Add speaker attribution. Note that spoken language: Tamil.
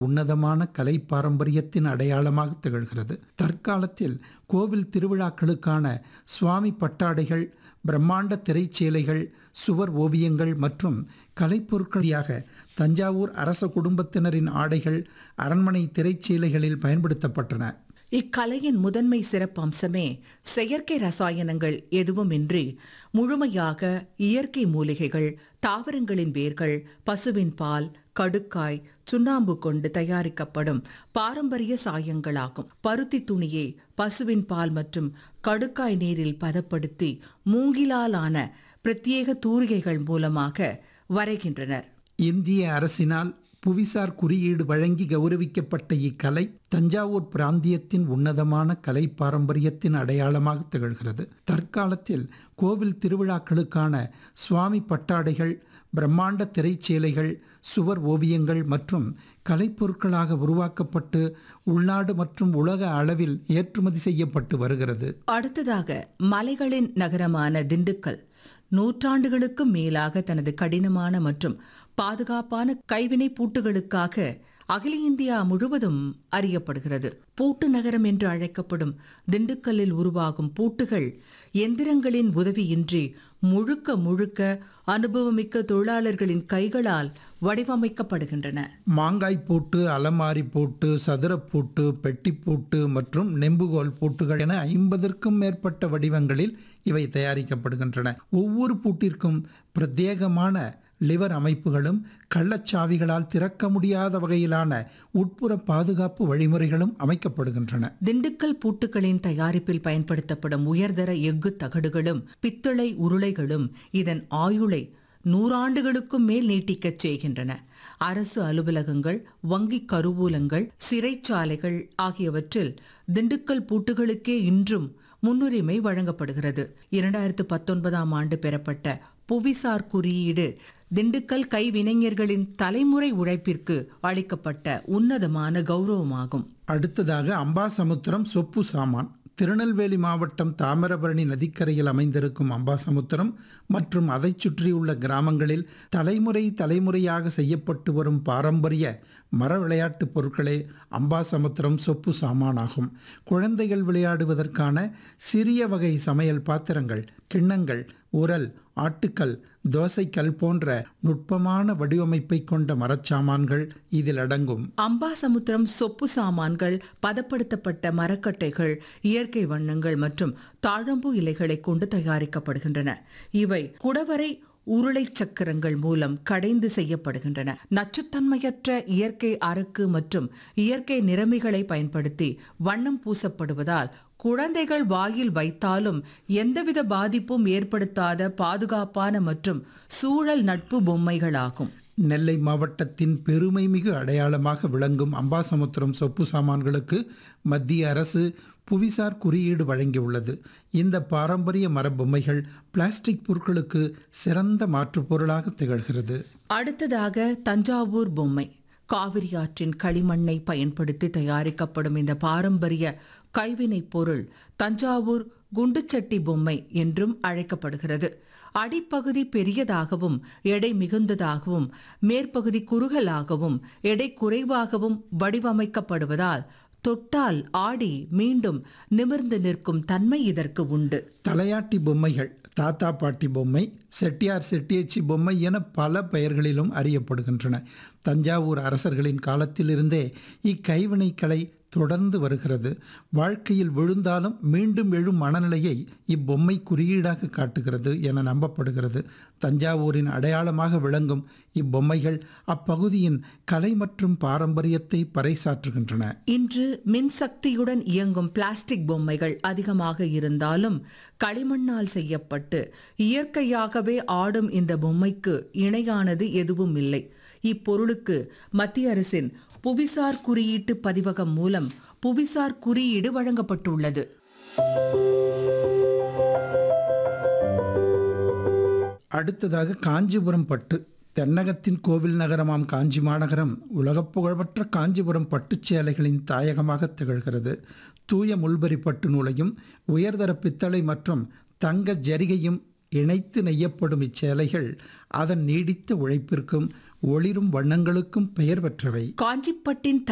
Speaker 1: உன்னதமான கலை பாரம்பரியத்தின் அடையாளமாக திகழ்கிறது தற்காலத்தில் கோவில் திருவிழாக்களுக்கான சுவாமி பட்டாடைகள் பிரம்மாண்ட திரைச்சேலைகள் சுவர் ஓவியங்கள் மற்றும் கலைப்பொருட்களாக தஞ்சாவூர் அரச குடும்பத்தினரின் ஆடைகள் அரண்மனை திரைச்சீலைகளில் பயன்படுத்தப்பட்டன
Speaker 2: இக்கலையின் முதன்மை சிறப்பம்சமே செயற்கை ரசாயனங்கள் எதுவுமின்றி முழுமையாக இயற்கை மூலிகைகள் தாவரங்களின் வேர்கள் பசுவின் பால் கடுக்காய் சுண்ணாம்பு கொண்டு தயாரிக்கப்படும் பாரம்பரிய சாயங்களாகும் பருத்தி துணியை பசுவின் பால் மற்றும் கடுக்காய் நீரில் பதப்படுத்தி மூங்கிலாலான பிரத்யேக தூரிகைகள் மூலமாக வரைகின்றனர்
Speaker 1: இந்திய அரசினால் புவிசார் குறியீடு வழங்கி கௌரவிக்கப்பட்ட இக்கலை தஞ்சாவூர் பிராந்தியத்தின் உன்னதமான கலை பாரம்பரியத்தின் அடையாளமாக திகழ்கிறது தற்காலத்தில் கோவில் திருவிழாக்களுக்கான சுவாமி பட்டாடைகள் பிரம்மாண்ட திரைச்சேலைகள் சுவர் ஓவியங்கள் மற்றும் கலைப்பொருட்களாக உருவாக்கப்பட்டு உள்நாடு மற்றும் உலக அளவில் ஏற்றுமதி செய்யப்பட்டு வருகிறது
Speaker 2: அடுத்ததாக மலைகளின் நகரமான திண்டுக்கல் நூற்றாண்டுகளுக்கும் மேலாக தனது கடினமான மற்றும் பாதுகாப்பான கைவினை பூட்டுகளுக்காக அகில இந்தியா முழுவதும் அறியப்படுகிறது பூட்டு நகரம் என்று அழைக்கப்படும் திண்டுக்கல்லில் உருவாகும் பூட்டுகள் எந்திரங்களின் உதவியின்றி முழுக்க முழுக்க அனுபவமிக்க தொழிலாளர்களின் கைகளால் வடிவமைக்கப்படுகின்றன
Speaker 1: மாங்காய் பூட்டு அலமாரி பூட்டு சதுரப்பூட்டு பெட்டிப்பூட்டு மற்றும் நெம்புகோல் பூட்டுகள் என ஐம்பதற்கும் மேற்பட்ட வடிவங்களில் இவை தயாரிக்கப்படுகின்றன ஒவ்வொரு பூட்டிற்கும் பிரத்யேகமான லிவர் அமைப்புகளும் கள்ளச்சாவிகளால் திறக்க முடியாத வகையிலான உட்புற பாதுகாப்பு வழிமுறைகளும் அமைக்கப்படுகின்றன
Speaker 2: திண்டுக்கல் பூட்டுகளின் தயாரிப்பில் பயன்படுத்தப்படும் உயர்தர எஃகு தகடுகளும் பித்தளை உருளைகளும் இதன் ஆயுளை நூறாண்டுகளுக்கும் மேல் நீட்டிக்கச் செய்கின்றன அரசு அலுவலகங்கள் வங்கி கருவூலங்கள் சிறைச்சாலைகள் ஆகியவற்றில் திண்டுக்கல் பூட்டுகளுக்கே இன்றும் முன்னுரிமை வழங்கப்படுகிறது இரண்டாயிரத்து பத்தொன்பதாம் ஆண்டு பெறப்பட்ட புவிசார் குறியீடு திண்டுக்கல் கைவினைஞர்களின் தலைமுறை உழைப்பிற்கு அளிக்கப்பட்ட உன்னதமான கௌரவமாகும்
Speaker 1: அடுத்ததாக அம்பாசமுத்திரம் சொப்பு சாமான் திருநெல்வேலி மாவட்டம் தாமிரபரணி நதிக்கரையில் அமைந்திருக்கும் அம்பாசமுத்திரம் மற்றும் அதைச் சுற்றியுள்ள கிராமங்களில் தலைமுறை தலைமுறையாக செய்யப்பட்டு வரும் பாரம்பரிய மர விளையாட்டுப் பொருட்களே அம்பாசமுத்திரம் சொப்பு சாமானாகும் குழந்தைகள் விளையாடுவதற்கான சிறிய வகை சமையல் பாத்திரங்கள் கிண்ணங்கள் உரல் ஆட்டுக்கல் தோசைக்கல் போன்ற நுட்பமான வடிவமைப்பை கொண்ட மரச்சாமான்கள் இதில் அடங்கும்
Speaker 2: அம்பாசமுத்திரம் சொப்பு சாமான்கள் பதப்படுத்தப்பட்ட மரக்கட்டைகள் இயற்கை வண்ணங்கள் மற்றும் தாழம்பூ இலைகளை கொண்டு தயாரிக்கப்படுகின்றன இவை குடவரை உருளை சக்கரங்கள் மூலம் கடைந்து செய்யப்படுகின்றன நச்சுத்தன்மையற்ற இயற்கை அரக்கு மற்றும் இயற்கை நிறமிகளை பயன்படுத்தி வண்ணம் பூசப்படுவதால் குழந்தைகள் வாயில் வைத்தாலும் எந்தவித பாதிப்பும் ஏற்படுத்தாத பாதுகாப்பான மற்றும் சூழல் நட்பு பொம்மைகளாகும்
Speaker 1: நெல்லை மாவட்டத்தின் பெருமை மிகு அடையாளமாக விளங்கும் அம்பாசமுத்திரம் சொப்பு சாமான்களுக்கு மத்திய அரசு புவிசார் குறியீடு வழங்கியுள்ளது இந்த பாரம்பரிய மரபொம்மைகள் பிளாஸ்டிக் பொருட்களுக்கு சிறந்த மாற்றுப் பொருளாக திகழ்கிறது
Speaker 2: அடுத்ததாக தஞ்சாவூர் பொம்மை காவிரி ஆற்றின் களிமண்ணை பயன்படுத்தி தயாரிக்கப்படும் இந்த பாரம்பரிய கைவினைப் பொருள் தஞ்சாவூர் குண்டுச்சட்டி பொம்மை என்றும் அழைக்கப்படுகிறது அடிப்பகுதி பெரியதாகவும் எடை மிகுந்ததாகவும் மேற்பகுதி குறுகலாகவும் எடை குறைவாகவும் வடிவமைக்கப்படுவதால் தொட்டால் ஆடி மீண்டும் நிமிர்ந்து நிற்கும் தன்மை இதற்கு உண்டு
Speaker 1: தலையாட்டி பொம்மைகள் தாத்தா பாட்டி பொம்மை செட்டியார் செட்டியச்சி பொம்மை என பல பெயர்களிலும் அறியப்படுகின்றன தஞ்சாவூர் அரசர்களின் காலத்திலிருந்தே இக்கைவினைக் கலை தொடர்ந்து வருகிறது வாழ்க்கையில் விழுந்தாலும் மீண்டும் எழும் மனநிலையை இப்பொம்மை குறியீடாக காட்டுகிறது என நம்பப்படுகிறது தஞ்சாவூரின் அடையாளமாக விளங்கும் இப்பொம்மைகள் அப்பகுதியின் கலை மற்றும் பாரம்பரியத்தை பறைசாற்றுகின்றன
Speaker 2: இன்று மின்சக்தியுடன் இயங்கும் பிளாஸ்டிக் பொம்மைகள் அதிகமாக இருந்தாலும் களிமண்ணால் செய்யப்பட்டு இயற்கையாகவே ஆடும் இந்த பொம்மைக்கு இணையானது எதுவும் இல்லை இப்பொருளுக்கு மத்திய அரசின் புவிசார் குறியீட்டு பதிவகம் மூலம் புவிசார் குறியீடு வழங்கப்பட்டுள்ளது
Speaker 1: அடுத்ததாக காஞ்சிபுரம் பட்டு தென்னகத்தின் கோவில் நகரமாம் காஞ்சி மாநகரம் உலகப் புகழ்பெற்ற காஞ்சிபுரம் பட்டுச் சேலைகளின் தாயகமாக திகழ்கிறது தூய முள்பரி பட்டு நூலையும் உயர்தர பித்தளை மற்றும் தங்க ஜரிகையும் இணைத்து நெய்யப்படும் இச்சேலைகள் அதன் நீடித்த உழைப்பிற்கும் ஒளிரும் வண்ணங்களுக்கும் பெயர் பெற்றவை
Speaker 2: காஞ்சிப்பட்டின்